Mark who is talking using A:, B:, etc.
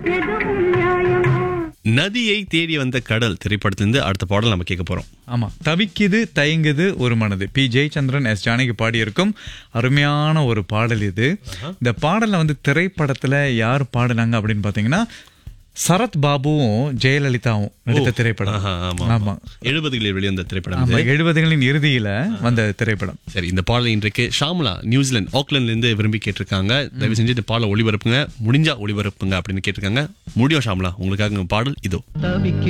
A: எதுவும் நியாயமா
B: நதியை தேடி வந்த கடல் திரைப்படத்திலிருந்து அடுத்த பாடல் நம்ம கேட்க போறோம்
C: ஆமா தவிக்குது தயங்குது ஒரு மனது பி ஜெயச்சந்திரன் எஸ் ஜானகி பாடியிருக்கும் அருமையான ஒரு பாடல் இது இந்த பாடலை வந்து திரைப்படத்துல யார் பாடினாங்க அப்படின்னு பாத்தீங்கன்னா சரத் பாபுவும் ஜெயலலிதாவும் நடித்த திரைப்படம்
B: ஆஹா, ஆமா,
C: ஆமா
B: எழுபதுகளில் வெளிவந்த திரைப்படம்
C: ஆமா
B: இது.
C: எழுபதுகளின் இறுதியில வந்த திரைப்படம்
B: சரி இந்த பாடல் இன்றைக்கு ஷாம்லா நியூசிலாந்து ஆக்லாந்துல இருந்து விரும்பி கேட்டிருக்காங்க தயவு செஞ்சு இந்த பாடலை ஒளிபரப்புங்க முடிஞ்சா ஒளிபரப்புங்க அப்படின்னு கேட்டிருக்காங்க முடியும் ஷாம்லா உங்களுக்காக பாடல் இதோ